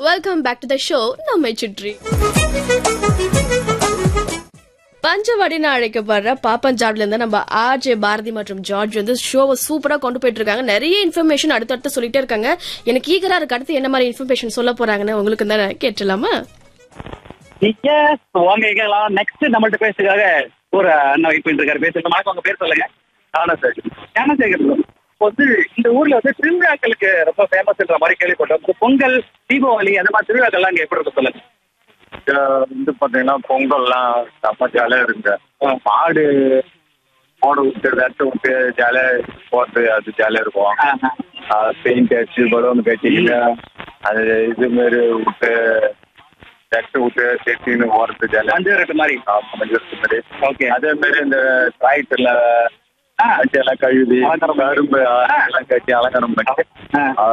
Welcome back to the show நம்மை சுற்றி பஞ்சவடின்னு அழைக்கப்படுற பாப்பஞ்சாட்ல இருந்து நம்ம ஆர்ஜே பாரதி மற்றும் ஜார்ஜ் வந்து ஷோவை சூப்பரா கொண்டு போயிட்டு இருக்காங்க நிறைய இன்ஃபர்மேஷன் அடுத்தடுத்து சொல்லிட்டே இருக்காங்க எனக்கு ஈகரா இருக்கு அடுத்து என்ன மாதிரி இன்ஃபர்மேஷன் சொல்ல போறாங்கன்னு உங்களுக்கு தான் கேட்டலாமா எஸ் வாங்க கேட்கலாம் நெக்ஸ்ட் நம்மள்ட்ட பேசுறதுக்காக ஒரு அண்ணா வெயிட் பண்ணிட்டு இருக்காரு பேசுறது வணக்கம் உங்க பேர் சொல்லுங்க ஞானசேகர் ஞானசேகர் bro. இப்போ வந்து இந்த ஊர்ல வந்து திருவிழாக்களுக்கு ரொம்ப ஃபேமஸ்ன்ற மாதிரி கேள்விப்பட்டோம் இந்த பொங்கல் தீபாவளி அந்த மாதிரி திருவிழாக்கள்லாம் இங்க எப்படி இருக்கும் சொல்லுங்க இங்க வந்து பாத்தீங்கன்னா பொங்கல்லாம் செம்ம ஜாலியா இருக்குங்க மாடு மாடு விட்டு வெட்ட விட்டு ஜாலியா போறது அது ஜாலியா இருக்கும் பெயிண்ட் அடிச்சு பலூன் கட்டிக்கிட்டு அது இது மாதிரி விட்டு வெட்ட விட்டு செட்டின்னு ஓடுறது ஜாலியா அஞ்சு ரெட்டு மாதிரி ஆமா, மஞ்சள் மாதிரி ஓகே அதே மாதிரி இந்த டிராக்டர்ல வண்டி எல்லாம் கழுவி அலங்காரம் பண்ணி. கரும்பு எல்லாம் கட்டி அலங்காரம் பண்ணி ஆ.